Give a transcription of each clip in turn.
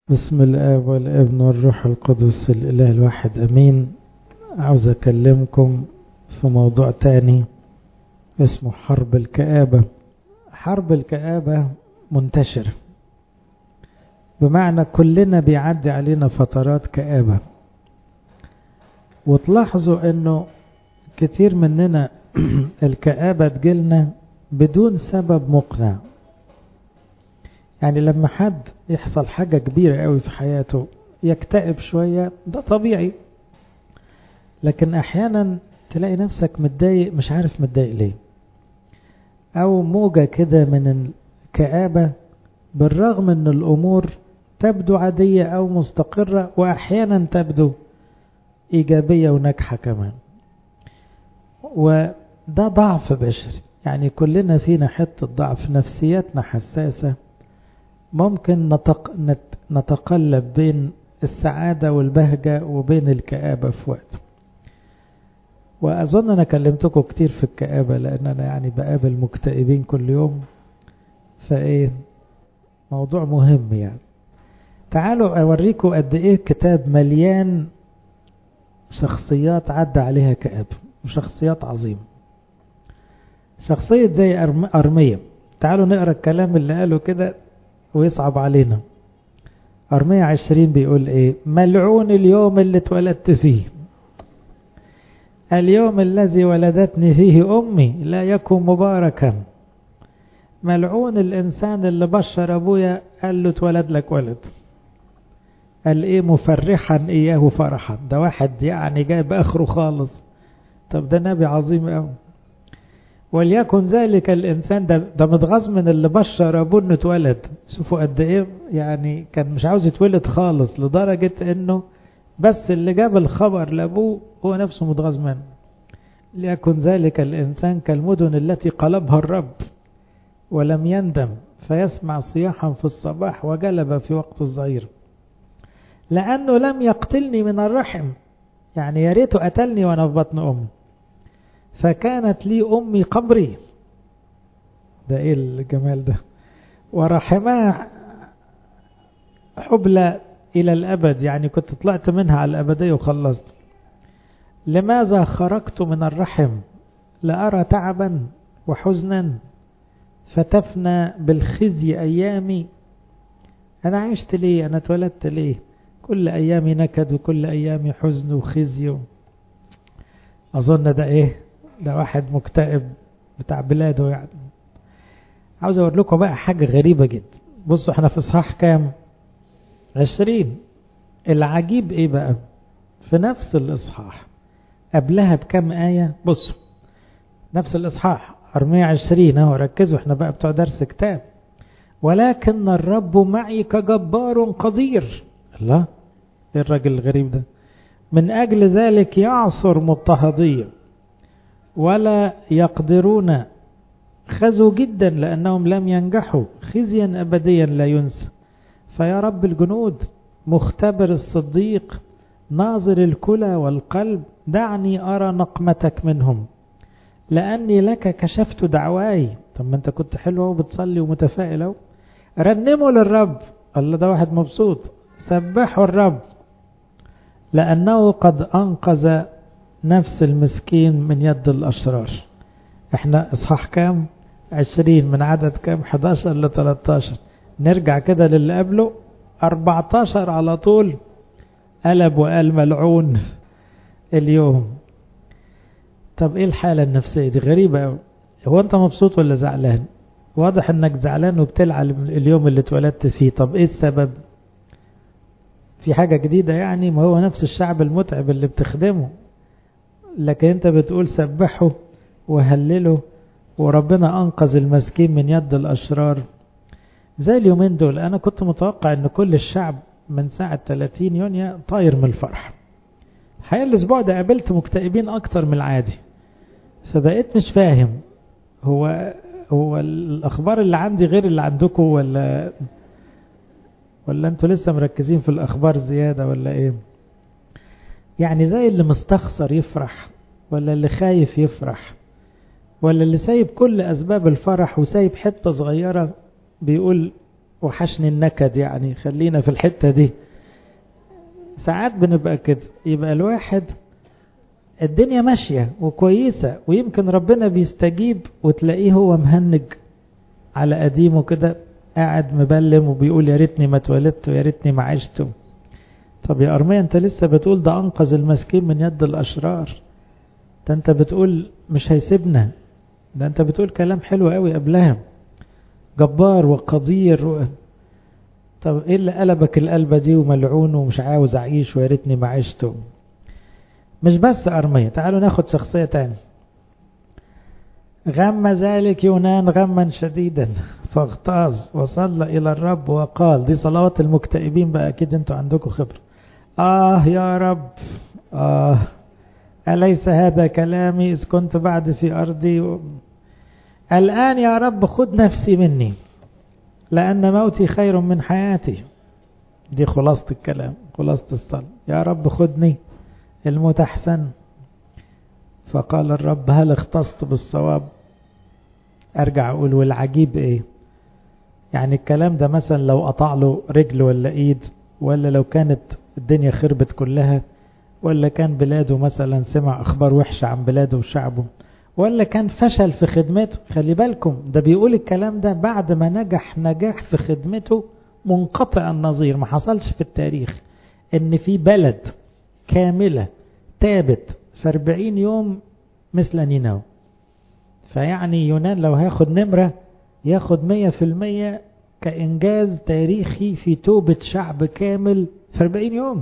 بسم الآب والابن والروح القدس الإله الواحد أمين عاوز أكلمكم في موضوع تاني اسمه حرب الكآبة حرب الكآبة منتشرة بمعنى كلنا بيعدي علينا فترات كآبة وتلاحظوا انه كتير مننا الكآبة تجيلنا بدون سبب مقنع يعني لما حد يحصل حاجة كبيرة قوي في حياته يكتئب شوية ده طبيعي لكن احيانا تلاقي نفسك متضايق مش عارف متضايق ليه او موجة كده من الكآبة بالرغم ان الامور تبدو عادية او مستقرة واحيانا تبدو ايجابية وناجحة كمان وده ضعف بشري يعني كلنا فينا حتة ضعف نفسياتنا حساسة ممكن نتق... نتقلب بين السعادة والبهجة وبين الكآبة في وقت وأظن أنا كلمتكم كتير في الكآبة لأن أنا يعني بقابل مكتئبين كل يوم فإيه موضوع مهم يعني تعالوا أوريكم قد إيه كتاب مليان شخصيات عدى عليها كآبة وشخصيات عظيمة شخصية زي أرمية تعالوا نقرأ الكلام اللي قاله كده ويصعب علينا أرمية عشرين بيقول إيه ملعون اليوم اللي اتولدت فيه اليوم الذي ولدتني فيه أمي لا يكن مباركا ملعون الإنسان اللي بشر أبويا قال له اتولد لك ولد قال إيه مفرحا إياه فرحا ده واحد يعني جايب آخره خالص طب ده نبي عظيم قوي وليكن ذلك الإنسان ده, ده متغاظ من اللي بشر أبوه إنه اتولد شوفوا قد إيه يعني كان مش عاوز يتولد خالص لدرجة إنه بس اللي جاب الخبر لأبوه هو نفسه متغاظ منه ليكن ذلك الإنسان كالمدن التي قلبها الرب ولم يندم فيسمع صياحا في الصباح وجلب في وقت الظهير لأنه لم يقتلني من الرحم يعني يا ريته قتلني وأنا في بطن أمي فكانت لي أمي قبري ده إيه الجمال ده ورحمها حبلى إلى الأبد يعني كنت طلعت منها على الأبدية وخلصت لماذا خرجت من الرحم لأرى تعبا وحزنا فتفنى بالخزي أيامي أنا عشت ليه أنا اتولدت ليه كل أيامي نكد وكل أيامي حزن وخزي أظن ده إيه ده واحد مكتئب بتاع بلاده يعني عاوز أقول لكم بقى حاجة غريبة جدا بصوا احنا في إصحاح كام عشرين العجيب إيه بقى في نفس الإصحاح قبلها بكم آية بصوا نفس الإصحاح أرمية عشرين اهو ركزوا احنا بقى بتوع درس كتاب ولكن الرب معي كجبار قدير الله ايه الراجل الغريب ده من أجل ذلك يعصر مضطهدية ولا يقدرون خزوا جدا لأنهم لم ينجحوا خزيا أبديا لا ينسى فيا رب الجنود مختبر الصديق ناظر الكلى والقلب دعني أرى نقمتك منهم لأني لك كشفت دعواي طب ما أنت كنت حلوة وبتصلي ومتفائلة رنموا للرب الله ده واحد مبسوط سبحوا الرب لأنه قد أنقذ نفس المسكين من يد الأشرار احنا اصحاح كام عشرين من عدد كام 11 ل 13 نرجع كده للي قبله 14 على طول قلب وقال ملعون اليوم طب ايه الحالة النفسية دي غريبة قوي هو انت مبسوط ولا زعلان واضح انك زعلان وبتلعب اليوم اللي اتولدت فيه طب ايه السبب في حاجة جديدة يعني ما هو نفس الشعب المتعب اللي بتخدمه لكن انت بتقول سبحه وهلله وربنا انقذ المسكين من يد الاشرار زي اليومين دول انا كنت متوقع ان كل الشعب من ساعة 30 يونيو طاير من الفرح الحقيقة الاسبوع ده قابلت مكتئبين اكتر من العادي فبقيت مش فاهم هو هو الاخبار اللي عندي غير اللي عندكم ولا ولا انتوا لسه مركزين في الاخبار زيادة ولا ايه يعني زي اللي مستخسر يفرح ولا اللي خايف يفرح ولا اللي سايب كل اسباب الفرح وسايب حتة صغيرة بيقول وحشني النكد يعني خلينا في الحتة دي ساعات بنبقى كده يبقى الواحد الدنيا ماشية وكويسة ويمكن ربنا بيستجيب وتلاقيه هو مهنج على قديمه كده قاعد مبلم وبيقول يا ريتني ما اتولدت ويا ريتني ما عشت طب يا أرمية انت لسه بتقول ده أنقذ المسكين من يد الأشرار ده انت بتقول مش هيسيبنا ده انت بتقول كلام حلو قوي قبلها جبار وقدير و... طب ايه اللي قلبك القلبة دي وملعون ومش عاوز اعيش ويا ريتني ما عشت مش بس أرمية تعالوا ناخد شخصية تاني غم ذلك يونان غما شديدا فاغتاظ وصلى إلى الرب وقال دي صلوات المكتئبين بقى أكيد أنتوا عندكم خبرة آه يا رب آه أليس هذا كلامي إذ كنت بعد في أرضي و... الآن يا رب خذ نفسي مني لأن موتي خير من حياتي دي خلاصة الكلام خلاصة الصلاة يا رب خذني الموت أحسن فقال الرب هل اختصت بالصواب أرجع أقول والعجيب إيه يعني الكلام ده مثلا لو قطع له رجل ولا إيد ولا لو كانت الدنيا خربت كلها ولا كان بلاده مثلا سمع أخبار وحشة عن بلاده وشعبه ولا كان فشل في خدمته خلي بالكم ده بيقول الكلام ده بعد ما نجح نجاح في خدمته منقطع النظير ما حصلش في التاريخ ان في بلد كاملة تابت في 40 يوم مثل نينو فيعني يونان لو هياخد نمرة ياخد مية في المية كإنجاز تاريخي في توبة شعب كامل في 40 يوم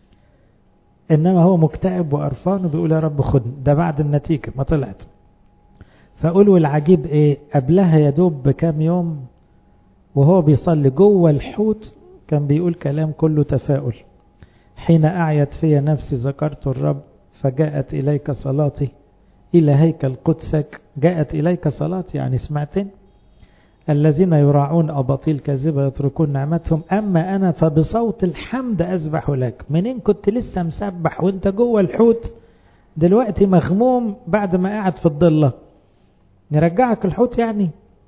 إنما هو مكتئب وقرفان وبيقول يا رب خدني ده بعد النتيجة ما طلعت فقولوا العجيب ايه قبلها يا دوب بكام يوم وهو بيصلي جوه الحوت كان بيقول كلام كله تفاؤل حين أعيت في نفسي ذكرت الرب فجاءت إليك صلاتي إلى هيكل قدسك جاءت إليك صلاتي يعني سمعتين الذين يراعون أباطيل كاذبة يتركون نعمتهم أما أنا فبصوت الحمد أسبح لك منين كنت لسه مسبح وانت جوه الحوت دلوقتي مغموم بعد ما قاعد في الضلة نرجعك الحوت يعني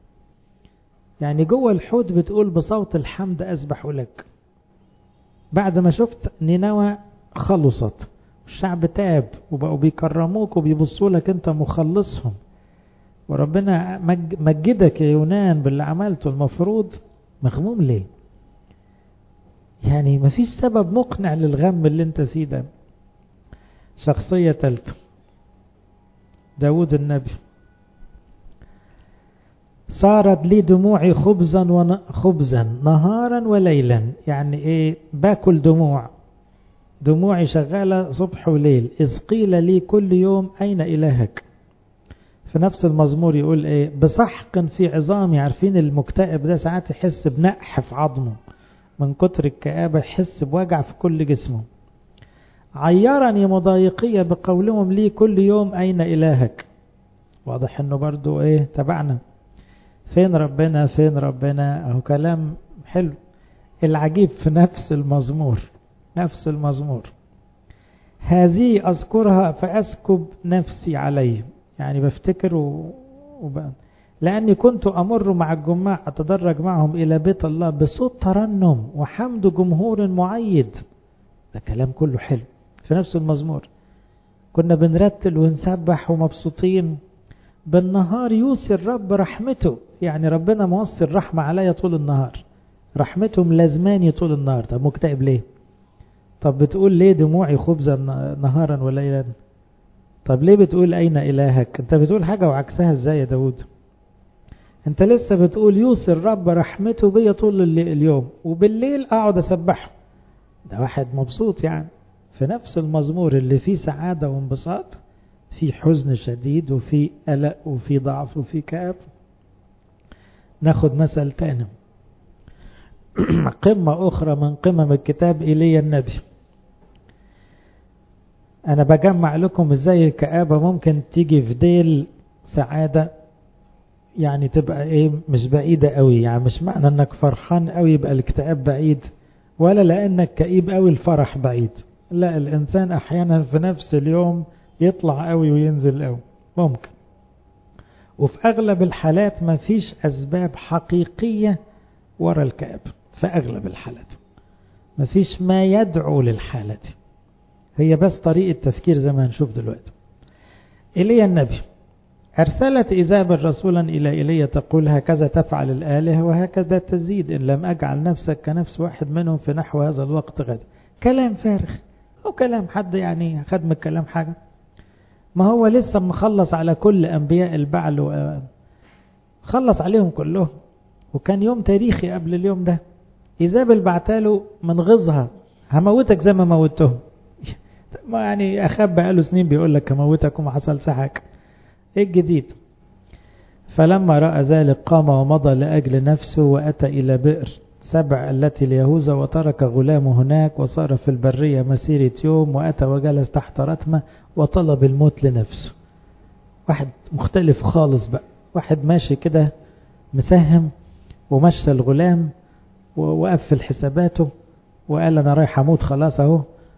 يعني جوه الحوت بتقول بصوت الحمد أسبح لك بعد ما شفت نينوى خلصت الشعب تاب وبقوا بيكرموك وبيبصوا لك انت مخلصهم وربنا مجدك يا يونان باللي عملته المفروض مغموم ليه يعني مفيش سبب مقنع للغم اللي انت فيه ده شخصية ثالثة داود النبي صارت لي دموعي خبزا وخبزا نهارا وليلا يعني ايه باكل دموع دموعي شغالة صبح وليل إذ قيل لي كل يوم أين إلهك في نفس المزمور يقول إيه بسحق في عظامي عارفين المكتئب ده ساعات يحس بنقح في عظمه من كتر الكآبة يحس بوجع في كل جسمه عيرني مضايقية بقولهم لي كل يوم أين إلهك واضح انه برضو ايه تبعنا فين ربنا فين ربنا اهو كلام حلو العجيب في نفس المزمور نفس المزمور هذه أذكرها فأسكب نفسي عليه يعني بفتكر و... وب... لأني كنت أمر مع الجماع أتدرج معهم إلى بيت الله بصوت ترنم وحمد جمهور معيد ده كلام كله حلو في نفس المزمور كنا بنرتل ونسبح ومبسوطين بالنهار يوصي الرب رحمته يعني ربنا موصي الرحمة عليا طول النهار رحمته ملازماني طول النهار طب مكتئب ليه طب بتقول ليه دموعي خبزا نهارا وليلا طب ليه بتقول أين إلهك انت بتقول حاجة وعكسها ازاي يا داود انت لسه بتقول يوصي الرب رحمته بيا طول اليوم وبالليل اقعد اسبحه ده واحد مبسوط يعني في نفس المزمور اللي فيه سعادة وانبساط في حزن شديد وفي قلق وفي ضعف وفي كآب ناخد مثل تاني قمة أخرى من قمم الكتاب إيليا النبي أنا بجمع لكم إزاي الكآبة ممكن تيجي في ديل سعادة يعني تبقى إيه مش بعيدة قوي يعني مش معنى أنك فرحان قوي يبقى الاكتئاب بعيد ولا لأنك كئيب قوي الفرح بعيد لا الإنسان أحيانا في نفس اليوم يطلع قوي وينزل قوي ممكن وفي أغلب الحالات ما فيش أسباب حقيقية ورا الكآب في أغلب الحالات مفيش ما يدعو للحالة دي هي بس طريقة تفكير زي ما هنشوف دلوقتي إلي النبي أرسلت إيزابل رسولا إلى إيليا تقول هكذا تفعل الآلهة وهكذا تزيد إن لم أجعل نفسك كنفس واحد منهم في نحو هذا الوقت غدا كلام فارغ أو كلام حد يعني خد من الكلام حاجة ما هو لسه مخلص على كل أنبياء البعل و... خلص عليهم كلهم وكان يوم تاريخي قبل اليوم ده إيزابل بعتاله من غزها هموتك زي ما موتهم ما يعني أخاب بقاله سنين بيقول لك هموتك وما حصلش حاجة إيه الجديد فلما رأى ذلك قام ومضى لأجل نفسه وأتى إلى بئر سبع التي ليهوذا وترك غلامه هناك وصار في البرية مسيرة يوم وأتى وجلس تحت رتمة وطلب الموت لنفسه واحد مختلف خالص بقى واحد ماشي كده مسهم ومشى الغلام وقفل حساباته وقال أنا رايح أموت خلاص أهو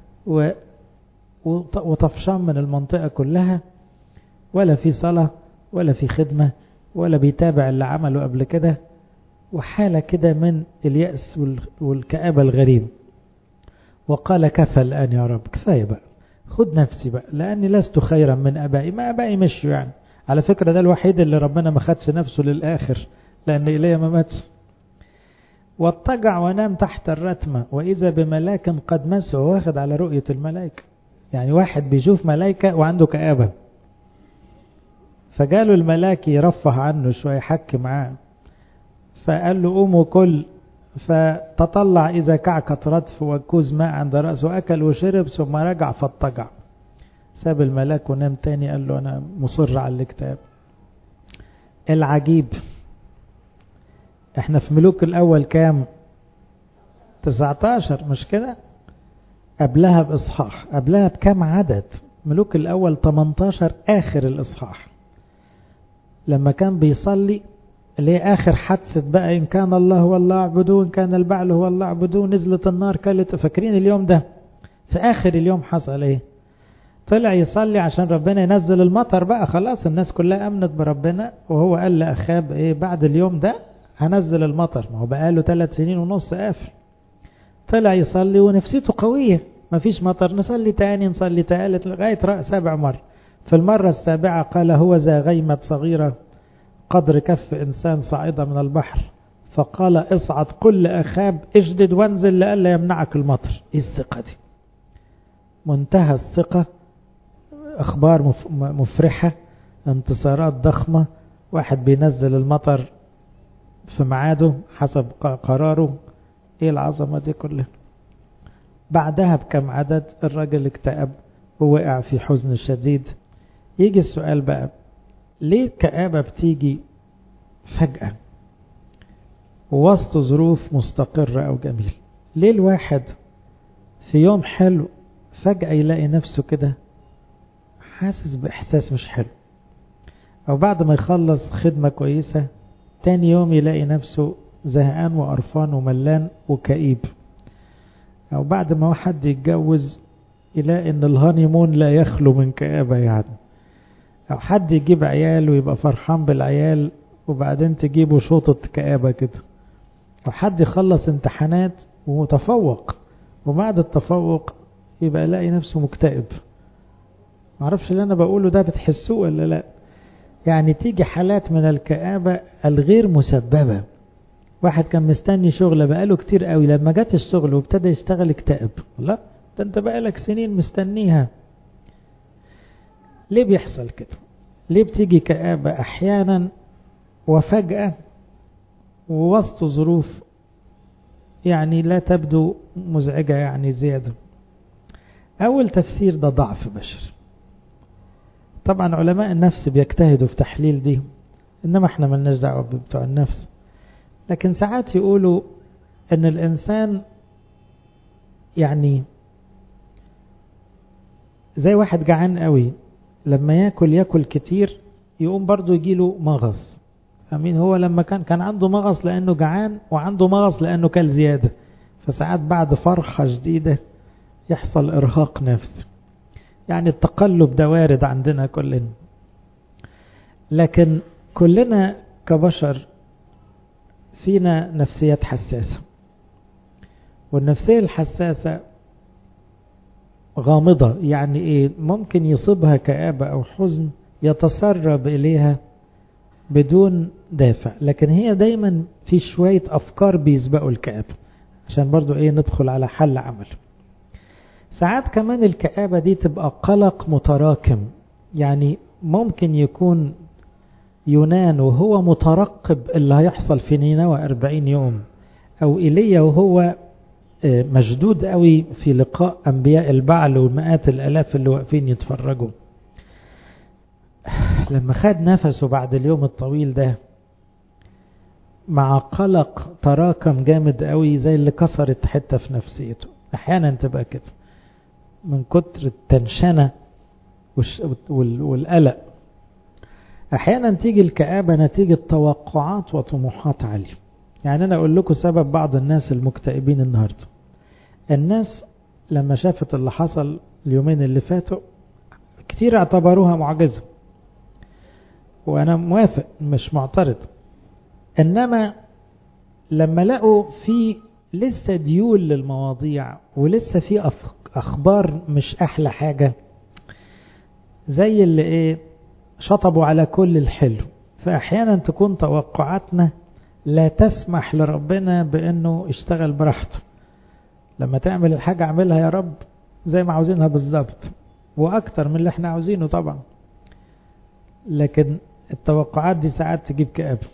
وطفشان من المنطقة كلها ولا في صلاة ولا في خدمة ولا بيتابع اللي عمله قبل كده وحالة كده من اليأس والكآبة الغريب وقال كفى الآن يا رب كفاية بقى خد نفسي بقى لأني لست خيرا من أبائي ما أبائي مشوا يعني على فكرة ده الوحيد اللي ربنا ما خدش نفسه للآخر لأن إليه ما ماتش واضطجع ونام تحت الرتمة وإذا بملاك قد مسه واخد على رؤية الملائكة يعني واحد بيشوف ملائكة وعنده كآبة فجاله الملاك يرفه عنه شوية حك معاه فقال له قوم وكل فتطلع إذا كعكة ردف وكوز ماء عند رأسه أكل وشرب ثم رجع فاضطجع ساب الملاك ونام تاني قال له أنا مصر على الكتاب العجيب احنا في ملوك الأول كام 19 مش كده قبلها بإصحاح قبلها بكام عدد ملوك الأول 18 آخر الإصحاح لما كان بيصلي اللي هي آخر حادثة بقى إن كان الله هو الله اعبدوه إن كان البعل هو الله اعبدوه نزلت النار كلت فاكرين اليوم ده في آخر اليوم حصل إيه طلع يصلي عشان ربنا ينزل المطر بقى خلاص الناس كلها أمنت بربنا وهو قال لأخاب إيه بعد اليوم ده هنزل المطر ما هو بقاله ثلاث سنين ونص قافل طلع يصلي ونفسيته قوية مفيش مطر نصلي تاني نصلي تالت لغاية رأس سبع مرة في المرة السابعة قال هو ذا غيمة صغيرة قدر كف إنسان صاعدة من البحر فقال اصعد كل أخاب اجدد وانزل لألا يمنعك المطر ايه الثقة دي منتهى الثقة أخبار مفرحة انتصارات ضخمة واحد بينزل المطر في ميعاده حسب قراره ايه العظمة دي كلها بعدها بكم عدد الراجل اكتئب ووقع في حزن شديد يجي السؤال بقى ليه الكآبة بتيجي فجأة وسط ظروف مستقرة أو جميل ليه الواحد في يوم حلو فجأة يلاقي نفسه كده حاسس بإحساس مش حلو أو بعد ما يخلص خدمة كويسة تاني يوم يلاقي نفسه زهقان وقرفان وملان وكئيب أو بعد ما حد يتجوز يلاقي إن الهانيمون لا يخلو من كآبة يعني أو حد يجيب عيال ويبقى فرحان بالعيال وبعدين تجيبه شوطة كآبة كده أو حد يخلص امتحانات ومتفوق وبعد التفوق يبقى يلاقي نفسه مكتئب معرفش اللي أنا بقوله ده بتحسوه ولا لا يعني تيجي حالات من الكآبة الغير مسببة واحد كان مستني شغل بقاله كتير قوي لما جت الشغل وابتدى يشتغل اكتئب لا ده انت بقالك سنين مستنيها ليه بيحصل كده ليه بتيجي كآبة احيانا وفجأة ووسط ظروف يعني لا تبدو مزعجة يعني زيادة أول تفسير ده ضعف بشري طبعا علماء النفس بيجتهدوا في تحليل دي إنما احنا ملناش دعوة بتوع النفس لكن ساعات يقولوا ان الانسان يعني زي واحد جعان قوي لما ياكل ياكل كتير يقوم برضه يجيله مغص امين هو لما كان كان عنده مغص لانه جعان وعنده مغص لانه كل زياده فساعات بعد فرحه شديده يحصل ارهاق نفسي يعني التقلب ده وارد عندنا كلنا لكن كلنا كبشر فينا نفسيات حساسة والنفسية الحساسة غامضة يعني ايه ممكن يصيبها كآبة او حزن يتسرب اليها بدون دافع لكن هي دايما في شوية افكار بيسبقوا الكآبة عشان برضو ايه ندخل على حل عمل ساعات كمان الكآبة دي تبقى قلق متراكم يعني ممكن يكون يونان وهو مترقب اللي هيحصل في نينوى 40 يوم او ايليا وهو مشدود قوي في لقاء انبياء البعل ومئات الالاف اللي واقفين يتفرجوا لما خد نفسه بعد اليوم الطويل ده مع قلق تراكم جامد قوي زي اللي كسرت حتة في نفسيته احيانا تبقى كده من كتر التنشنة والقلق احيانا تيجي الكآبة نتيجة توقعات وطموحات عالية يعني انا اقول لكم سبب بعض الناس المكتئبين النهاردة الناس لما شافت اللي حصل اليومين اللي فاتوا كتير اعتبروها معجزة وانا موافق مش معترض انما لما لقوا في لسه ديول للمواضيع ولسه في اخبار مش احلى حاجة زي اللي ايه شطبوا على كل الحلو فاحيانا تكون توقعاتنا لا تسمح لربنا بانه يشتغل براحته لما تعمل الحاجة اعملها يا رب زي ما عاوزينها بالظبط واكتر من اللي احنا عاوزينه طبعا لكن التوقعات دي ساعات تجيب كآبة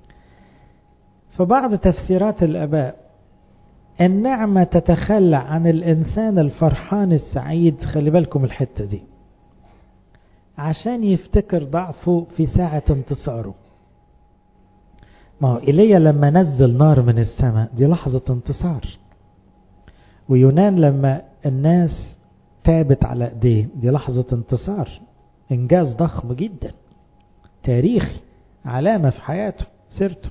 فبعض تفسيرات الآباء النعمة تتخلى عن الإنسان الفرحان السعيد خلي بالكم الحتة دي عشان يفتكر ضعفه في ساعة انتصاره ما هو إيليا لما نزل نار من السماء دي لحظة انتصار ويونان لما الناس تابت على ايديه دي لحظة انتصار انجاز ضخم جدا تاريخي علامة في حياته سيرته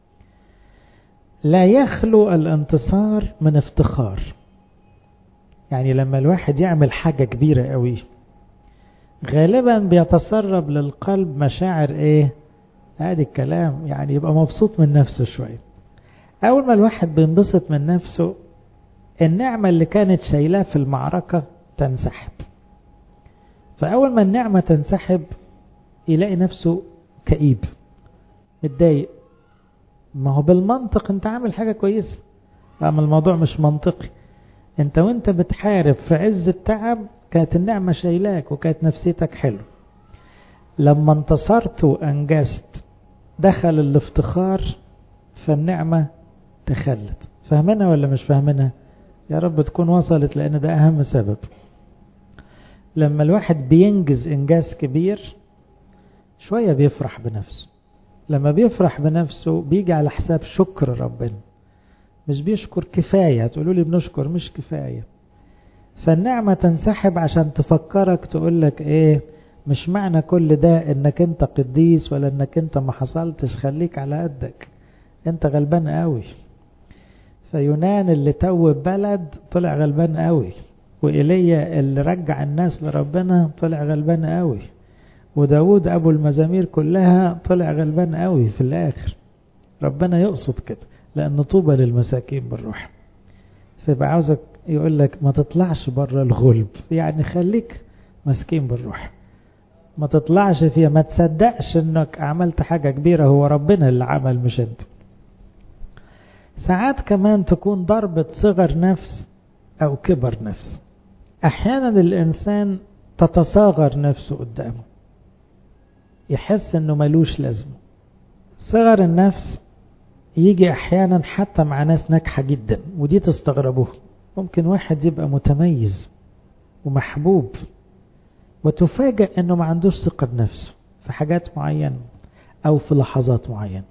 لا يخلو الانتصار من افتخار يعني لما الواحد يعمل حاجة كبيرة قوي غالبا بيتسرب للقلب مشاعر ايه ادي الكلام يعني يبقى مبسوط من نفسه شوية اول ما الواحد بينبسط من نفسه النعمة اللي كانت شايلاه في المعركة تنسحب فاول ما النعمة تنسحب يلاقي نفسه كئيب متضايق ما هو بالمنطق انت عامل حاجة كويسة اما الموضوع مش منطقي انت وانت بتحارب في عز التعب كانت النعمة شايلاك وكانت نفسيتك حلو لما انتصرت وانجزت دخل الافتخار فالنعمة تخلت فاهمينها ولا مش فاهمينها يا رب تكون وصلت لان ده اهم سبب لما الواحد بينجز انجاز كبير شوية بيفرح بنفسه لما بيفرح بنفسه بيجي على حساب شكر ربنا مش بيشكر كفاية تقولوا لي بنشكر مش كفاية فالنعمة تنسحب عشان تفكرك تقول لك ايه مش معنى كل ده انك انت قديس ولا انك انت ما حصلتش خليك على قدك انت غلبان قوي فيونان اللي توب بلد طلع غلبان قوي وإيليا اللي رجع الناس لربنا طلع غلبان قوي وداود أبو المزامير كلها طلع غلبان قوي في الآخر ربنا يقصد كده لأن طوبى للمساكين بالروح فيبقى عاوزك يقول لك ما تطلعش بره الغلب يعني خليك مسكين بالروح ما تطلعش فيها ما تصدقش انك عملت حاجة كبيرة هو ربنا اللي عمل مش انت ساعات كمان تكون ضربة صغر نفس او كبر نفس احيانا الانسان تتصاغر نفسه قدامه يحس انه ملوش لازمه صغر النفس يجي احيانا حتى مع ناس ناجحة جدا ودي تستغربوه ممكن واحد يبقى متميز ومحبوب وتفاجأ انه ما عندوش ثقة بنفسه في حاجات معينة او في لحظات معينة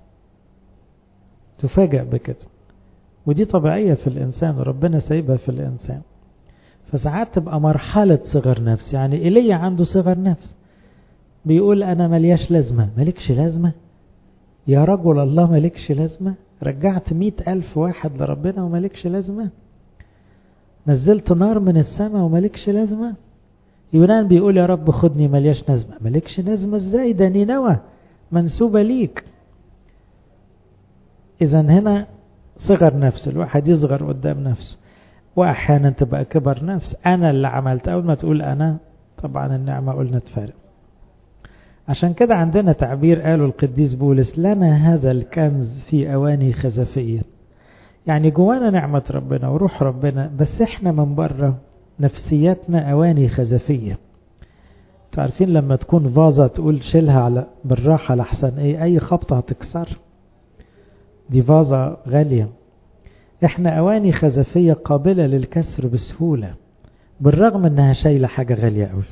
تفاجأ بكده ودي طبيعية في الإنسان وربنا سايبها في الإنسان فساعات تبقى مرحلة صغر نفس يعني إيليا عنده صغر نفس بيقول أنا ملياش لازمة ملكش لازمة يا رجل الله ملكش لازمة رجعت مئة ألف واحد لربنا وملكش لازمة نزلت نار من السماء وملكش لازمة يونان بيقول يا رب خدني ملياش لازمة ملكش لازمة ازاي ده نينوى منسوبة ليك إذا هنا صغر نفس الواحد يصغر قدام نفسه وأحيانا تبقى كبر نفس أنا اللي عملت أول ما تقول أنا طبعا النعمة قلنا تفارق عشان كده عندنا تعبير قاله القديس بولس لنا هذا الكنز في أواني خزفية يعني جوانا نعمة ربنا وروح ربنا بس احنا من بره نفسياتنا أواني خزفية تعرفين لما تكون فازة تقول شيلها على بالراحة لحسن ايه اي خبطة هتكسر دي فازة غالية احنا اواني خزفية قابلة للكسر بسهولة بالرغم انها شايلة حاجة غالية قوي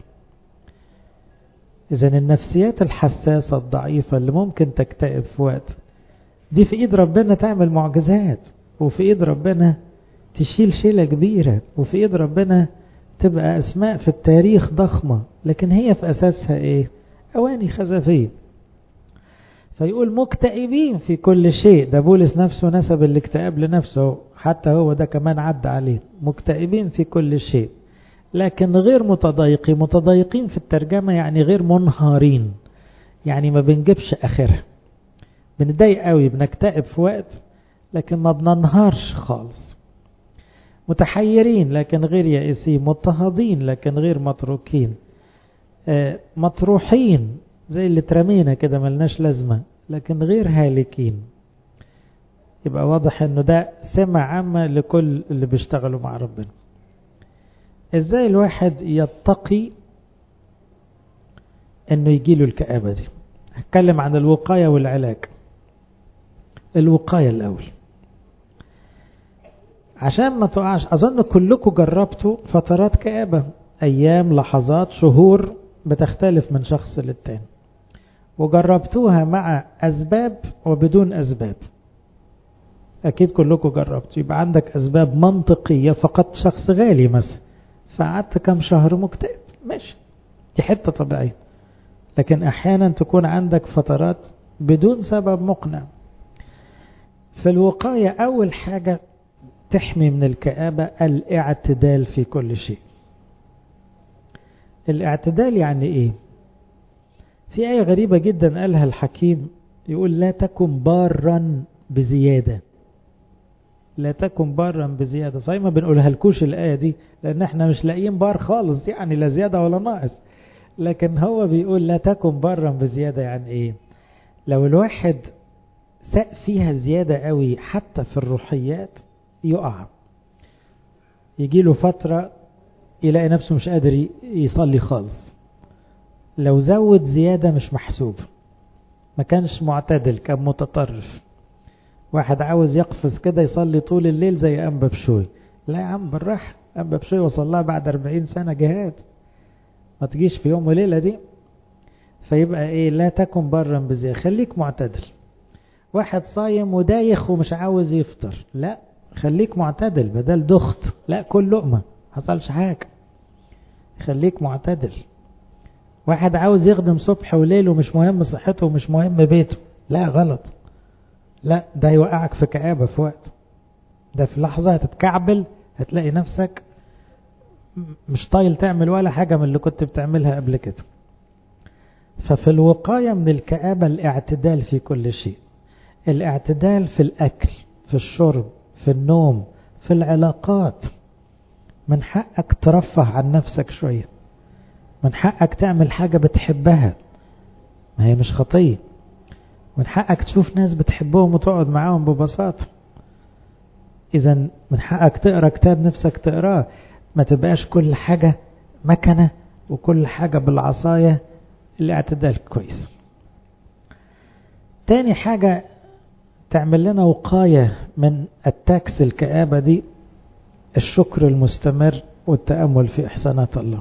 اذا النفسيات الحساسة الضعيفة اللي ممكن تكتئب في وقت دي في ايد ربنا تعمل معجزات وفي ايد ربنا تشيل شيلة كبيرة وفي ايد ربنا تبقى اسماء في التاريخ ضخمة لكن هي في اساسها ايه اواني خزفية فيقول مكتئبين في كل شيء ده بولس نفسه نسب الاكتئاب لنفسه حتى هو ده كمان عدى عليه مكتئبين في كل شيء لكن غير متضايقين متضايقين في الترجمة يعني غير منهارين يعني ما بنجيبش اخرها بنضايق قوي بنكتئب في وقت لكن ما بننهارش خالص متحيرين لكن غير يائسين مضطهدين لكن غير متروكين مطروحين زي اللي ترمينا كده ملناش لازمة لكن غير هالكين يبقى واضح انه ده سمة عامة لكل اللي بيشتغلوا مع ربنا ازاي الواحد يتقي انه يجيله الكآبة دي هتكلم عن الوقاية والعلاج الوقاية الاول عشان ما تقعش اظن كلكم جربتوا فترات كآبة ايام لحظات شهور بتختلف من شخص للتاني وجربتوها مع أسباب وبدون أسباب أكيد كلكم جربتوا يبقى عندك أسباب منطقية فقدت شخص غالي مثلا فقعدت كم شهر مكتئب ماشي دي حتة طبيعية لكن أحيانا تكون عندك فترات بدون سبب مقنع في الوقاية أول حاجة تحمي من الكآبة الاعتدال في كل شيء الاعتدال يعني ايه في آية غريبة جدا قالها الحكيم يقول لا تكن بارا بزيادة لا تكن بارا بزيادة صحيح ما بنقولها لكوش الآية دي لأن احنا مش لاقيين بار خالص يعني لا زيادة ولا ناقص لكن هو بيقول لا تكن بارا بزيادة يعني ايه لو الواحد ساق فيها زيادة قوي حتى في الروحيات يقع يجي له فترة يلاقي نفسه مش قادر يصلي خالص لو زود زيادة مش محسوب ما كانش معتدل كان متطرف واحد عاوز يقفز كده يصلي طول الليل زي أنبا بشوي لا يا عم بالراحة أنبا بشوي وصلها بعد 40 سنة جهاد ما تجيش في يوم وليلة دي فيبقى ايه لا تكن برا بزيادة خليك معتدل واحد صايم ودايخ ومش عاوز يفطر لا خليك معتدل بدل دخت لا كل لقمة حصلش حاجة خليك معتدل واحد عاوز يخدم صبح وليل ومش مهم صحته ومش مهم بيته لا غلط لا ده يوقعك في كآبة في وقت ده في لحظة هتتكعبل هتلاقي نفسك مش طايل تعمل ولا حاجة من اللي كنت بتعملها قبل كده ففي الوقاية من الكآبة الاعتدال في كل شيء الاعتدال في الأكل في الشرب في النوم في العلاقات من حقك ترفه عن نفسك شوية من حقك تعمل حاجة بتحبها ما هي مش خطية من حقك تشوف ناس بتحبهم وتقعد معاهم ببساطة إذا من حقك تقرأ كتاب نفسك تقراه ما تبقاش كل حاجة مكنة وكل حاجة بالعصاية الاعتدال كويس تاني حاجة تعمل لنا وقاية من التاكس الكآبة دي الشكر المستمر والتأمل في إحسانات الله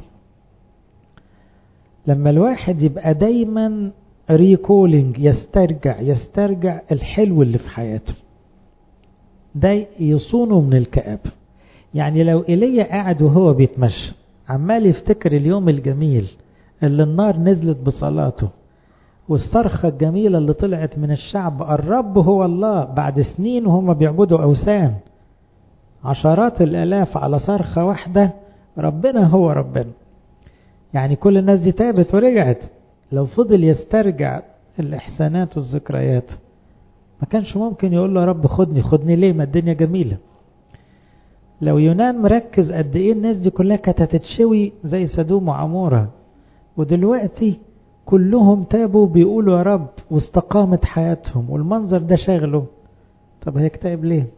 لما الواحد يبقى دايما ريكولينج يسترجع يسترجع الحلو اللي في حياته ده يصونه من الكآب يعني لو إيليا قاعد وهو بيتمشى عمال يفتكر اليوم الجميل اللي النار نزلت بصلاته والصرخة الجميلة اللي طلعت من الشعب الرب هو الله بعد سنين وهم بيعبدوا أوثان عشرات الآلاف على صرخة واحدة ربنا هو ربنا يعني كل الناس دي تابت ورجعت لو فضل يسترجع الإحسانات والذكريات ما كانش ممكن يقول له يا رب خدني خدني ليه ما الدنيا جميلة لو يونان مركز قد ايه الناس دي كلها كانت هتتشوي زي سدوم وعمورة ودلوقتي كلهم تابوا بيقولوا يا رب واستقامت حياتهم والمنظر ده شاغله طب هيكتئب ليه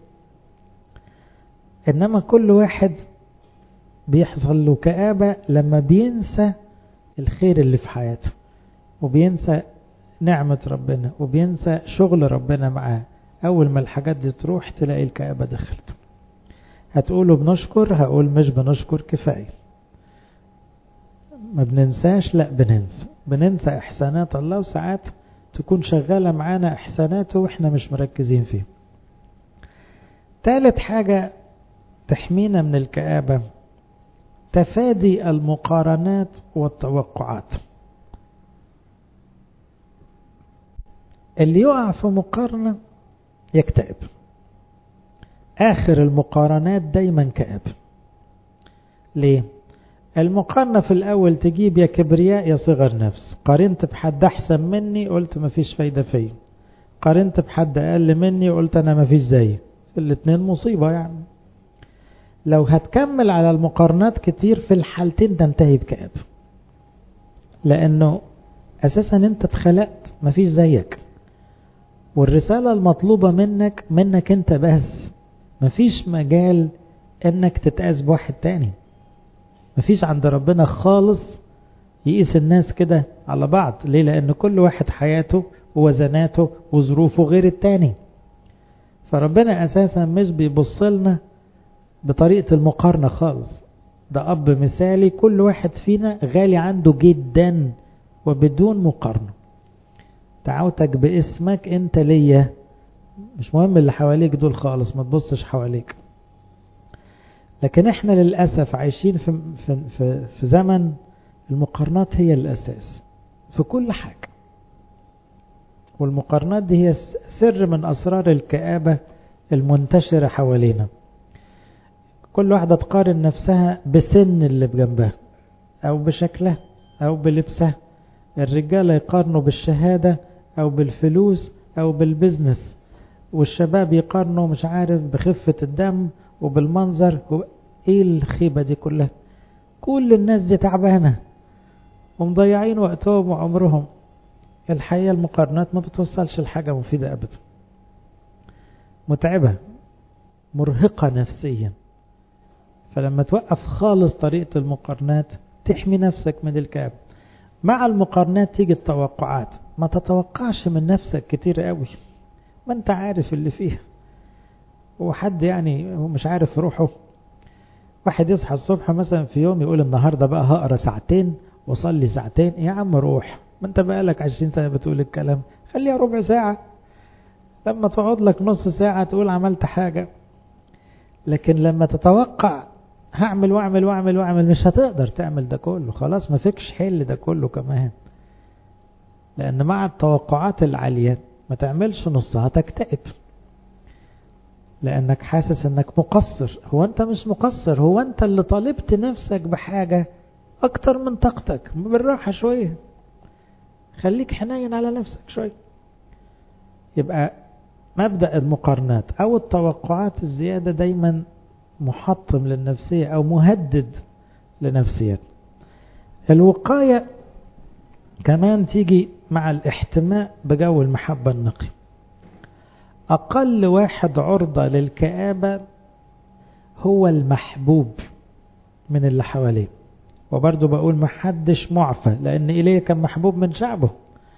انما كل واحد بيحصل له كآبة لما بينسى الخير اللي في حياته وبينسى نعمة ربنا وبينسى شغل ربنا معاه أول ما الحاجات دي تروح تلاقي الكآبة دخلت هتقولوا بنشكر هقول مش بنشكر كفاية ما بننساش لا بننسى بننسى إحسانات الله وساعات تكون شغالة معانا إحساناته وإحنا مش مركزين فيه ثالث حاجة تحمينا من الكآبة تفادي المقارنات والتوقعات اللي يقع في مقارنة يكتئب آخر المقارنات دايما كآب ليه؟ المقارنة في الأول تجيب يا كبرياء يا صغر نفس قارنت بحد أحسن مني قلت مفيش فايدة فيه قارنت بحد أقل مني قلت أنا مفيش زيه الاتنين مصيبة يعني لو هتكمل على المقارنات كتير في الحالتين تنتهي بكآب لأنه أساسا أنت اتخلقت مفيش زيك والرسالة المطلوبة منك منك أنت بس مفيش مجال أنك تتقاس بواحد تاني مفيش عند ربنا خالص يقيس الناس كده على بعض ليه لأن كل واحد حياته ووزناته وظروفه غير التاني فربنا أساسا مش بيبص لنا بطريقة المقارنة خالص ده أب مثالي كل واحد فينا غالي عنده جدا وبدون مقارنة دعوتك باسمك انت ليا مش مهم اللي حواليك دول خالص ما تبصش حواليك لكن احنا للأسف عايشين في, في, في, في زمن المقارنات هي الأساس في كل حاجة والمقارنات دي هي سر من أسرار الكآبة المنتشرة حوالينا كل واحدة تقارن نفسها بسن اللي بجنبها أو بشكلها أو بلبسها الرجالة يقارنوا بالشهادة أو بالفلوس أو بالبزنس والشباب يقارنوا مش عارف بخفة الدم وبالمنظر ايه الخيبة دي كلها كل الناس دي تعبانة ومضيعين وقتهم وعمرهم الحقيقة المقارنات ما بتوصلش لحاجة مفيدة أبدا متعبة مرهقة نفسيا فلما توقف خالص طريقة المقارنات تحمي نفسك من الكاب مع المقارنات تيجي التوقعات ما تتوقعش من نفسك كتير قوي ما انت عارف اللي فيها وحد يعني مش عارف روحه واحد يصحى الصبح مثلا في يوم يقول النهاردة بقى هقرا ساعتين وصلي ساعتين يا عم روح ما انت بقالك عشرين سنة بتقول الكلام خليها ربع ساعة لما تقعد لك نص ساعة تقول عملت حاجة لكن لما تتوقع هعمل واعمل واعمل واعمل مش هتقدر تعمل ده كله خلاص ما فيكش حل ده كله كمان لأن مع التوقعات العالية ما تعملش نصها تكتئب لأنك حاسس أنك مقصر هو أنت مش مقصر هو أنت اللي طالبت نفسك بحاجة أكتر من طاقتك بالراحة شوية خليك حنين على نفسك شوية يبقى مبدأ المقارنات أو التوقعات الزيادة دايما محطم للنفسية أو مهدد لنفسيات الوقاية كمان تيجي مع الاحتماء بجو المحبة النقي أقل واحد عرضة للكآبة هو المحبوب من اللي حواليه وبرضه بقول محدش معفى لأن إليه كان محبوب من شعبه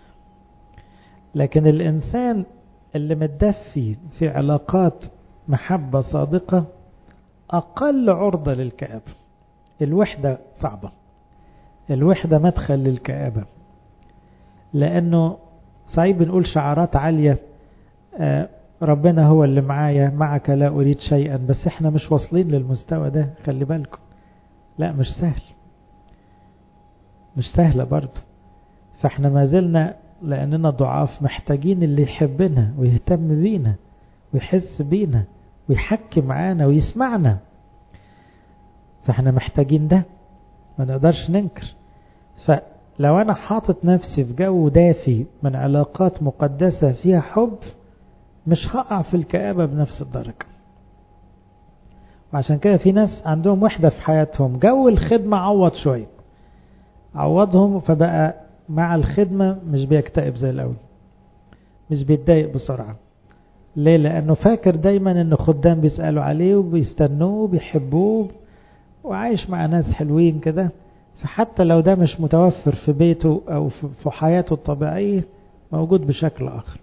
لكن الإنسان اللي متدفي في علاقات محبة صادقة أقل عرضة للكآبة الوحدة صعبة الوحدة مدخل للكآبة لأنه صعيب بنقول شعارات عالية آه ربنا هو اللي معايا معك لا أريد شيئا بس احنا مش واصلين للمستوى ده خلي بالكم لا مش سهل مش سهلة برضه فاحنا ما زلنا لأننا ضعاف محتاجين اللي يحبنا ويهتم بينا ويحس بينا ويحكي معانا ويسمعنا فاحنا محتاجين ده ما نقدرش ننكر فلو أنا حاطط نفسي في جو دافي من علاقات مقدسة فيها حب مش هقع في الكآبة بنفس الدرجة وعشان كده في ناس عندهم وحدة في حياتهم جو الخدمة عوض شوية عوضهم فبقى مع الخدمة مش بيكتئب زي الأول مش بيتضايق بسرعة ليه لأنه فاكر دايما أن خدام بيسألوا عليه وبيستنوه وبيحبوه وعايش مع ناس حلوين كده فحتى لو ده مش متوفر في بيته أو في حياته الطبيعية موجود بشكل آخر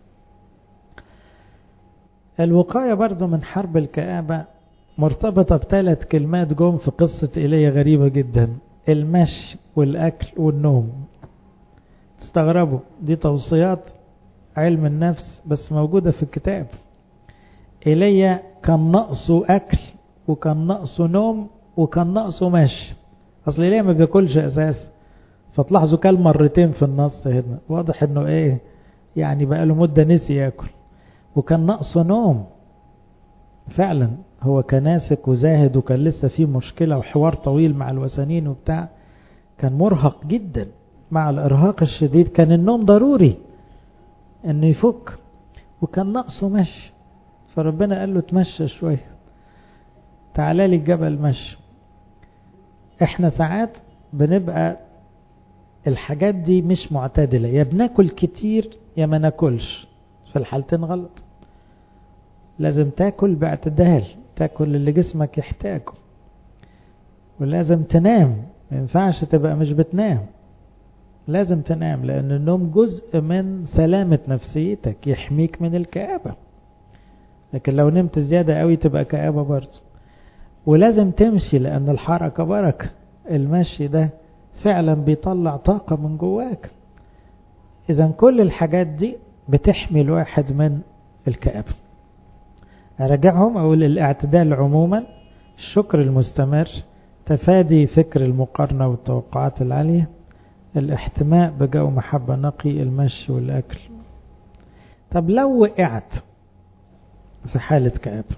الوقاية برضو من حرب الكآبة مرتبطة بثلاث كلمات جم في قصة إيليا غريبة جدا المشي والأكل والنوم تستغربوا دي توصيات علم النفس بس موجودة في الكتاب إيليا كان نقصه أكل وكان نقصه نوم وكان نقصه مشي أصل إيليا ما بياكلش أساس فتلاحظوا كل مرتين في النص هنا واضح إنه إيه يعني بقى له مدة نسي ياكل وكان نقصه نوم فعلا هو كناسك وزاهد وكان لسه فيه مشكلة وحوار طويل مع الوثنيين وبتاع كان مرهق جدا مع الإرهاق الشديد كان النوم ضروري انه يفك وكان ناقصه مشي فربنا قال له تمشى شوية تعالى لي الجبل مشي احنا ساعات بنبقى الحاجات دي مش معتدلة يا بناكل كتير يا ما ناكلش في الحالتين غلط لازم تاكل باعتدال تاكل اللي جسمك يحتاجه ولازم تنام ما ينفعش تبقى مش بتنام لازم تنام لأن النوم جزء من سلامة نفسيتك يحميك من الكآبة لكن لو نمت زيادة قوي تبقى كآبة برضه ولازم تمشي لأن الحركة بركة المشي ده فعلا بيطلع طاقة من جواك إذا كل الحاجات دي بتحمي الواحد من الكآبة أرجعهم أقول الاعتدال عموما الشكر المستمر تفادي فكر المقارنة والتوقعات العالية الاحتماء بجو محبة نقي المشي والأكل طب لو وقعت في حالة كآبة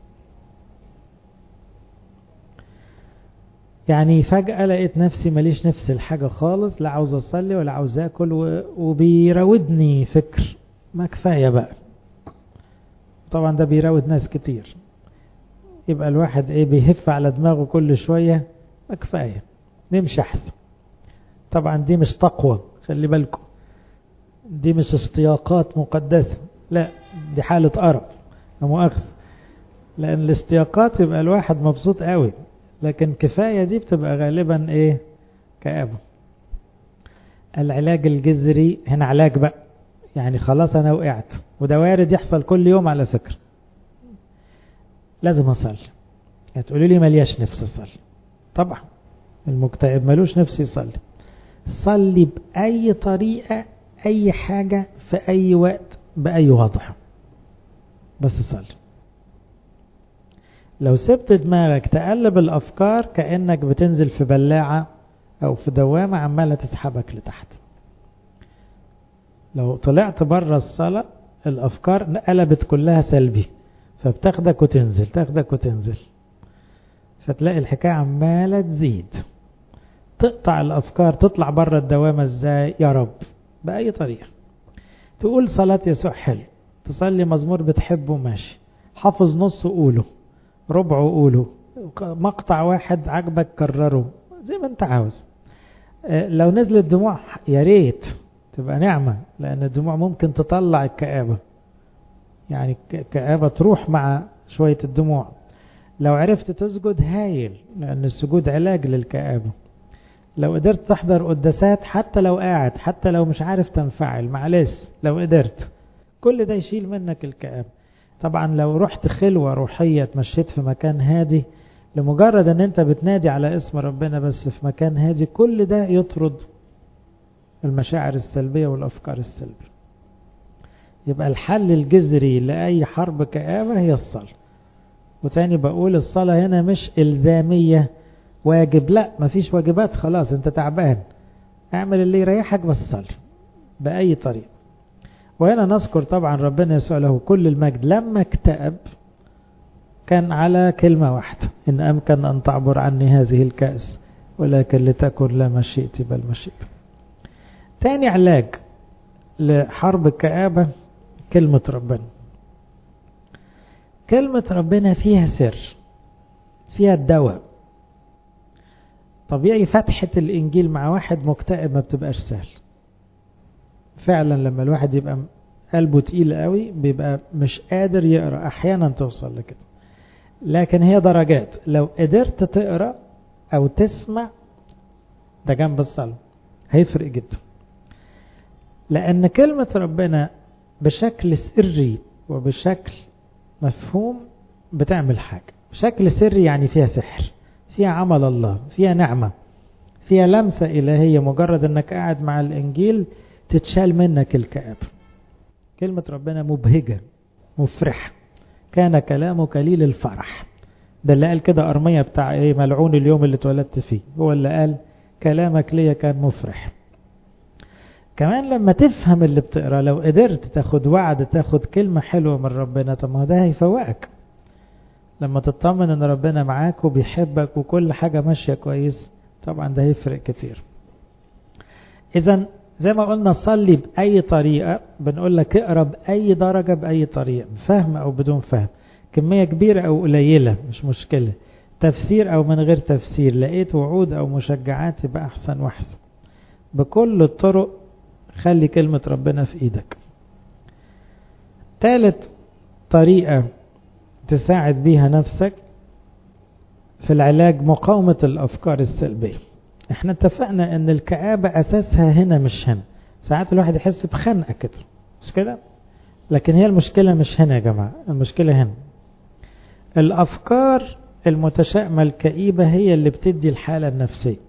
يعني فجأة لقيت نفسي ماليش نفس الحاجة خالص لا عاوز أصلي ولا عاوز أكل وبيراودني فكر ما كفاية بقى طبعا ده بيراود ناس كتير يبقى الواحد ايه بيهف على دماغه كل شوية ما كفاية نمشي أحسن طبعا دي مش تقوى خلي بالكم دي مش اشتياقات مقدسة لا دي حالة قرف مؤاخذ لأن الاستياقات يبقى الواحد مبسوط قوي لكن كفاية دي بتبقى غالبا ايه كآبة العلاج الجذري هنا علاج بقى يعني خلاص انا وقعت وده وارد يحصل كل يوم على فكرة لازم اصلي هتقولوا لي ملياش نفس اصلي طبعا المكتئب ملوش نفس يصلي صلي بأي طريقة أي حاجة في أي وقت بأي وضع بس صلي لو سبت دماغك تقلب الأفكار كأنك بتنزل في بلاعة أو في دوامة عمالة تسحبك لتحت لو طلعت بره الصلاة الأفكار قلبت كلها سلبي فبتاخدك وتنزل تاخدك وتنزل فتلاقي الحكاية عمالة تزيد تقطع الأفكار تطلع بره الدوامة ازاي يا رب بأي طريقة تقول صلاة يسوع حلو تصلي مزمور بتحبه ماشي حافظ نص قوله ربعه قوله مقطع واحد عجبك كرره زي ما انت عاوز لو نزلت دموع يا ريت تبقى نعمة لأن الدموع ممكن تطلع الكآبة يعني الكآبة تروح مع شوية الدموع لو عرفت تسجد هايل لأن السجود علاج للكآبة لو قدرت تحضر قداسات حتى لو قاعد حتى لو مش عارف تنفعل معلش لو قدرت كل ده يشيل منك الكآبة طبعا لو رحت خلوة روحية تمشيت في مكان هادي لمجرد ان انت بتنادي على اسم ربنا بس في مكان هادي كل ده يطرد المشاعر السلبية والأفكار السلبية يبقى الحل الجذري لأي حرب كآبة هي الصلاة وتاني بقول الصلاة هنا مش إلزامية واجب لا مفيش واجبات خلاص انت تعبان اعمل اللي يريحك بس صلي بأي طريقة وهنا نذكر طبعا ربنا يسوع له كل المجد لما اكتئب كان على كلمة واحدة إن أمكن أن تعبر عني هذه الكأس ولكن لتكن لا مشيئتي بل مشيئتك تاني علاج لحرب الكآبة كلمة ربنا كلمة ربنا فيها سر فيها الدواء طبيعي فتحة الإنجيل مع واحد مكتئب ما بتبقاش سهل فعلا لما الواحد يبقى قلبه تقيل قوي بيبقى مش قادر يقرأ أحيانا توصل لكده لكن هي درجات لو قدرت تقرأ أو تسمع ده جنب الصلاة هيفرق جدا لأن كلمة ربنا بشكل سري وبشكل مفهوم بتعمل حاجة بشكل سري يعني فيها سحر فيها عمل الله فيها نعمة فيها لمسة إلهية مجرد أنك قاعد مع الإنجيل تتشال منك الكآب كلمة ربنا مبهجة مفرحة كان كلامه كليل الفرح ده اللي قال كده أرمية بتاع إيه ملعون اليوم اللي اتولدت فيه هو اللي قال كلامك ليا كان مفرح كمان لما تفهم اللي بتقرا لو قدرت تاخد وعد تاخد كلمة حلوة من ربنا طب ما ده هيفوقك لما تطمن ان ربنا معاك وبيحبك وكل حاجة ماشية كويس طبعا ده هيفرق كتير اذا زي ما قلنا صلي بأي طريقة بنقول لك اقرا بأي درجة بأي طريقة بفهم أو بدون فهم كمية كبيرة أو قليلة مش مشكلة تفسير أو من غير تفسير لقيت وعود أو مشجعات يبقى أحسن وأحسن بكل الطرق خلي كلمة ربنا في إيدك ثالث طريقة تساعد بيها نفسك في العلاج مقاومة الأفكار السلبية احنا اتفقنا ان الكآبة اساسها هنا مش هنا ساعات الواحد يحس بخنقة كده مش كده لكن هي المشكلة مش هنا يا جماعة المشكلة هنا الافكار المتشائمة الكئيبة هي اللي بتدي الحالة النفسية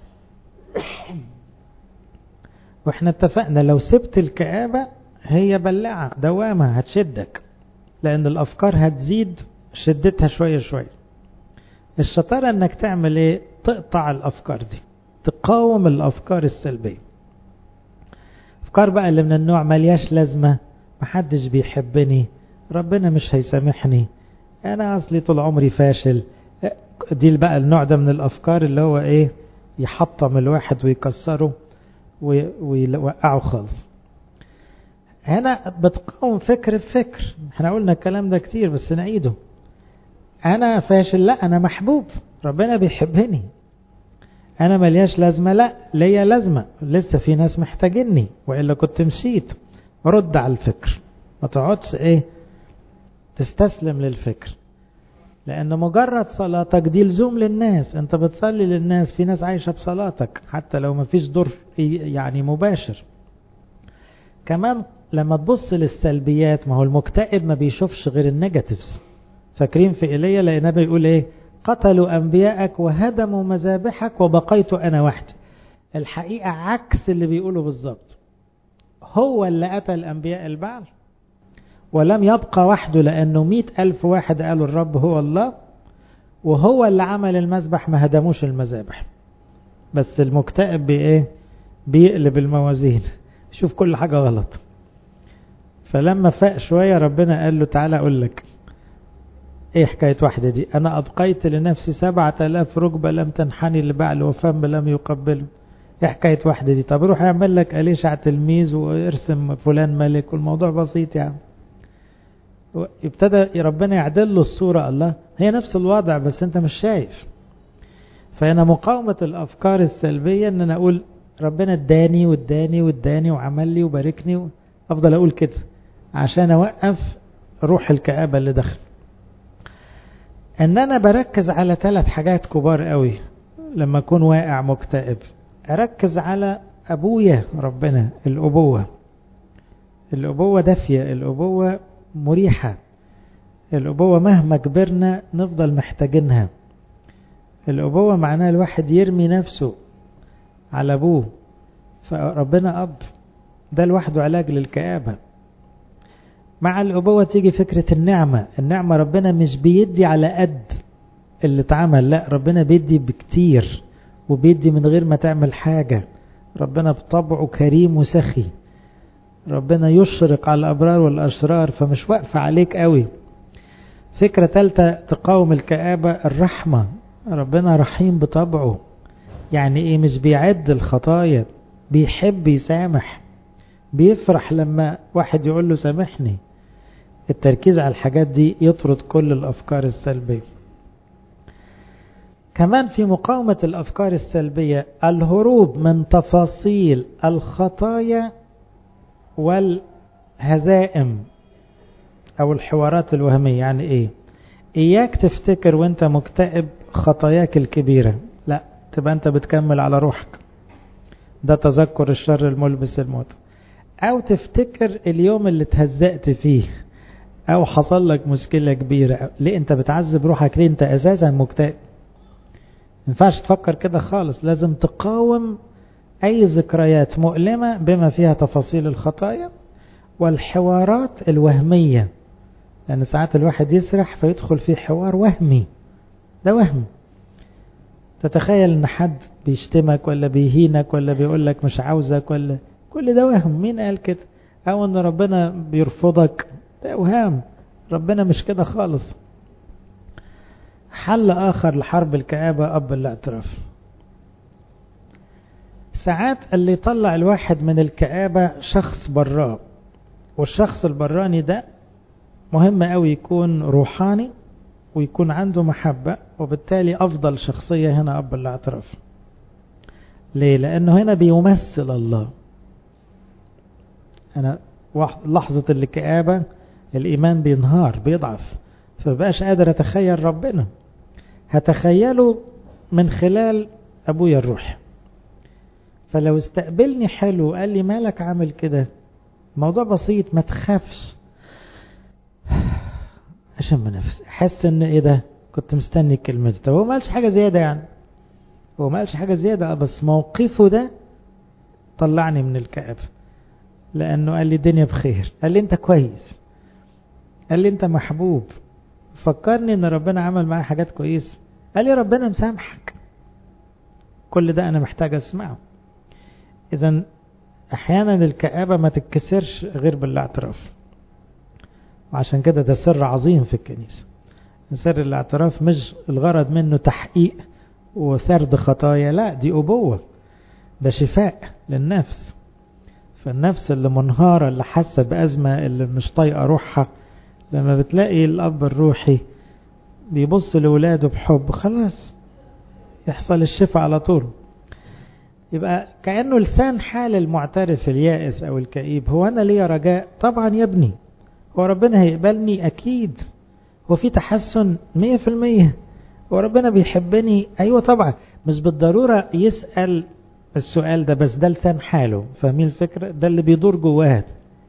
واحنا اتفقنا لو سبت الكآبة هي بلعة دوامة هتشدك لان الافكار هتزيد شدتها شوية شوية الشطارة انك تعمل ايه تقطع الافكار دي تقاوم الافكار السلبية افكار بقى اللي من النوع ملياش لازمة محدش بيحبني ربنا مش هيسامحني انا اصلي طول عمري فاشل دي بقى النوع ده من الافكار اللي هو ايه يحطم الواحد ويكسره ويوقعه خالص هنا بتقاوم فكر بفكر احنا قلنا الكلام ده كتير بس نعيده انا فاشل لا انا محبوب ربنا بيحبني انا ملياش لازمة لا ليا لازمة لسه في ناس محتاجيني وإلا كنت مشيت رد على الفكر ما تقعدش ايه تستسلم للفكر لان مجرد صلاتك دي لزوم للناس انت بتصلي للناس في ناس عايشة بصلاتك حتى لو ما فيش دور يعني مباشر كمان لما تبص للسلبيات ما هو المكتئب ما بيشوفش غير النيجاتيفز فاكرين في ايليا لقيناه بيقول ايه قتلوا انبياءك وهدموا مذابحك وبقيت انا وحدي الحقيقة عكس اللي بيقوله بالظبط هو اللي قتل انبياء البعل ولم يبقى وحده لانه مئة الف واحد قالوا الرب هو الله وهو اللي عمل المذبح ما هدموش المذابح بس المكتئب بايه بيقلب الموازين شوف كل حاجة غلط فلما فاق شوية ربنا قال له تعالى اقول لك ايه حكاية واحدة دي انا ابقيت لنفسي سبعة الاف ركبة لم تنحني لبعل وفم لم يقبله ايه حكاية واحدة دي طب روح اعمل لك أليشع تلميذ وارسم فلان ملك والموضوع بسيط يعني ابتدى ربنا يعدل له الصورة الله هي نفس الوضع بس انت مش شايف فهنا مقاومة الافكار السلبية ان انا اقول ربنا اداني واداني واداني وعمل لي وباركني افضل اقول كده عشان اوقف روح الكآبة اللي دخل ان انا بركز على ثلاث حاجات كبار قوي لما اكون واقع مكتئب اركز على ابويا ربنا الابوة الابوة دافية الابوة مريحة الابوة مهما كبرنا نفضل محتاجينها الابوة معناها الواحد يرمي نفسه على ابوه فربنا اب ده لوحده علاج للكآبة مع الأبوة تيجي فكرة النعمة النعمة ربنا مش بيدي على قد اللي اتعمل لا ربنا بيدي بكتير وبيدي من غير ما تعمل حاجة ربنا بطبعه كريم وسخي ربنا يشرق على الأبرار والأشرار فمش واقفة عليك قوي فكرة ثالثة تقاوم الكآبة الرحمة ربنا رحيم بطبعه يعني ايه مش بيعد الخطايا بيحب يسامح بيفرح لما واحد يقول له سامحني التركيز على الحاجات دي يطرد كل الأفكار السلبية كمان في مقاومة الأفكار السلبية الهروب من تفاصيل الخطايا والهزائم أو الحوارات الوهمية يعني إيه إياك تفتكر وانت مكتئب خطاياك الكبيرة لا تبقى انت بتكمل على روحك ده تذكر الشر الملبس الموت او تفتكر اليوم اللي اتهزأت فيه او حصل لك مشكلة كبيرة ليه انت بتعذب روحك ليه انت اساسا مكتئب ينفعش تفكر كده خالص لازم تقاوم اي ذكريات مؤلمة بما فيها تفاصيل الخطايا والحوارات الوهمية لان ساعات الواحد يسرح فيدخل في حوار وهمي ده وهم تتخيل ان حد بيشتمك ولا بيهينك ولا بيقول لك مش عاوزك ولا كل ده وهم مين قال كده او ان ربنا بيرفضك ده اوهام ربنا مش كده خالص حل اخر لحرب الكآبة اب الاعتراف ساعات اللي يطلع الواحد من الكآبة شخص براه والشخص البراني ده مهم قوي يكون روحاني ويكون عنده محبة وبالتالي أفضل شخصية هنا أب الاعتراف ليه؟ لأنه هنا بيمثل الله أنا لحظة الكآبة الإيمان بينهار بيضعف فبقاش قادر أتخيل ربنا هتخيله من خلال أبويا الروح فلو استقبلني حلو وقال لي مالك عامل كده موضوع بسيط ما تخافش اشم نفسي حس ان ايه ده كنت مستني الكلمه دي طب هو ما قالش حاجه زياده يعني هو ما قالش حاجه زياده بس موقفه ده طلعني من الكآبة لانه قال لي الدنيا بخير قال لي انت كويس قال لي انت محبوب فكرني ان ربنا عمل معايا حاجات كويسه قال لي ربنا مسامحك كل ده انا محتاج اسمعه اذا احيانا الكآبة ما تتكسرش غير بالاعتراف وعشان كده ده سر عظيم في الكنيسة سر الاعتراف مش الغرض منه تحقيق وسرد خطايا لا دي أبوة ده شفاء للنفس فالنفس اللي منهارة اللي حاسة بأزمة اللي مش طايقة روحها لما بتلاقي الأب الروحي بيبص لولاده بحب خلاص يحصل الشفاء على طول يبقى كأنه لسان حال المعترف اليائس أو الكئيب هو أنا ليا رجاء طبعا يا ابني هو ربنا هيقبلني أكيد هو في تحسن مية في المية هو ربنا بيحبني أيوة طبعا مش بالضرورة يسأل السؤال ده بس ده لسان حاله فاهمين الفكرة ده اللي بيدور جواه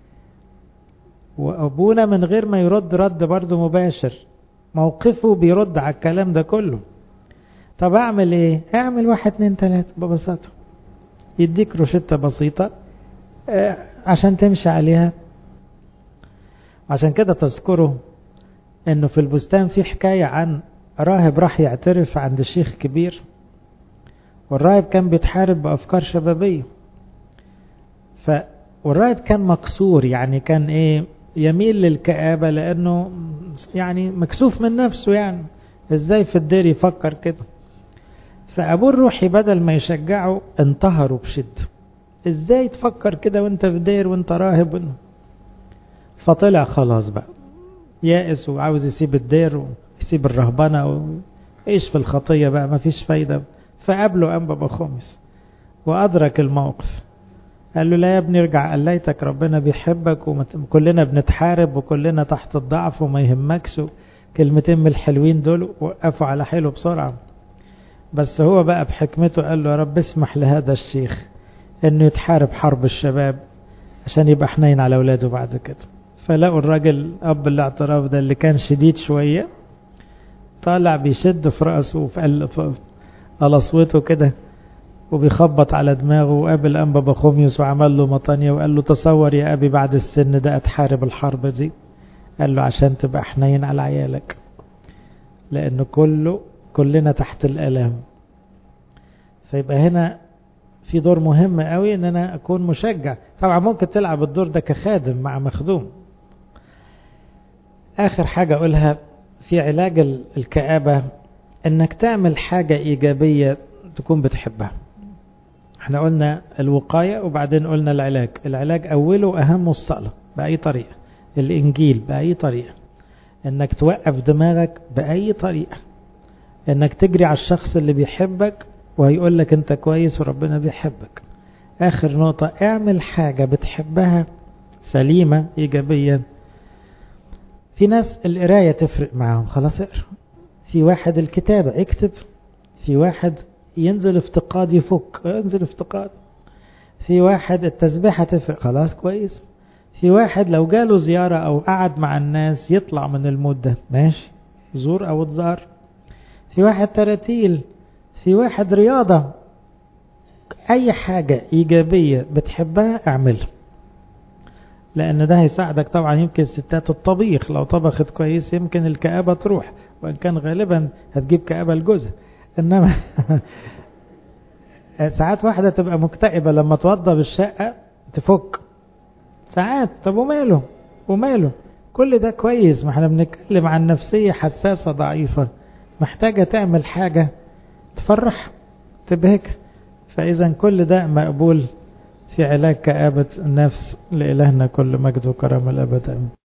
وأبونا من غير ما يرد رد برضه مباشر موقفه بيرد على الكلام ده كله طب أعمل إيه؟ أعمل واحد اتنين تلاتة ببساطة يديك روشتة بسيطة عشان تمشي عليها عشان كده تذكروا انه في البستان في حكاية عن راهب راح يعترف عند الشيخ كبير والراهب كان بيتحارب بأفكار شبابية ف والراهب كان مكسور يعني كان ايه يميل للكآبة لأنه يعني مكسوف من نفسه يعني ازاي في الدير يفكر كده فأبوه الروحي بدل ما يشجعه انتهروا بشدة ازاي تفكر كده وانت في دير وانت راهب فطلع خلاص بقى يائس وعاوز يسيب الدير ويسيب الرهبنة وإيش في الخطية بقى ما فيش فايدة فقابله أنبا خمس وأدرك الموقف قال له لا يا ابني ارجع قال ليتك ربنا بيحبك وكلنا بنتحارب وكلنا تحت الضعف وما يهمكش كلمتين من الحلوين دول وقفوا على حيله بسرعة بس هو بقى بحكمته قال له يا رب اسمح لهذا الشيخ انه يتحارب حرب الشباب عشان يبقى حنين على اولاده بعد كده فلقوا الراجل اب الاعتراف ده اللي كان شديد شوية طالع بيشد في رأسه وفي قلصوته كده وبيخبط على دماغه وقابل أنبا بخوميوس وعمل له مطانية وقال له تصور يا أبي بعد السن ده أتحارب الحرب دي قال له عشان تبقى حنين على عيالك لأنه كله كلنا تحت الألام فيبقى هنا في دور مهم قوي ان انا اكون مشجع طبعا ممكن تلعب الدور ده كخادم مع مخدوم اخر حاجة اقولها في علاج الكآبة انك تعمل حاجة ايجابية تكون بتحبها احنا قلنا الوقاية وبعدين قلنا العلاج العلاج اوله اهمه الصلاة بأي طريقة الإنجيل بأي طريقة إنك توقف دماغك بأي طريقة إنك تجري على الشخص اللي بيحبك وهيقول لك أنت كويس وربنا بيحبك آخر نقطة اعمل حاجة بتحبها سليمة إيجابيا في ناس القراية تفرق معاهم خلاص اقرا في واحد الكتابة اكتب في واحد ينزل افتقاد يفك ينزل افتقاد في واحد التسبيحة تفرق خلاص كويس في واحد لو جاله زيارة أو قعد مع الناس يطلع من المود ده ماشي زور أو تزار في واحد تراتيل في واحد رياضة أي حاجة إيجابية بتحبها اعملها لأن ده هيساعدك طبعا يمكن ستات الطبيخ لو طبخت كويس يمكن الكآبة تروح وإن كان غالبا هتجيب كآبة لجوزها إنما ساعات واحدة تبقى مكتئبة لما توضب الشقة تفك ساعات طب وماله وماله كل ده كويس ما احنا بنتكلم عن نفسية حساسة ضعيفة محتاجة تعمل حاجة تفرح تبهك فإذا كل ده مقبول في علاج كآبة النفس لإلهنا كل مجد وكرم الأبد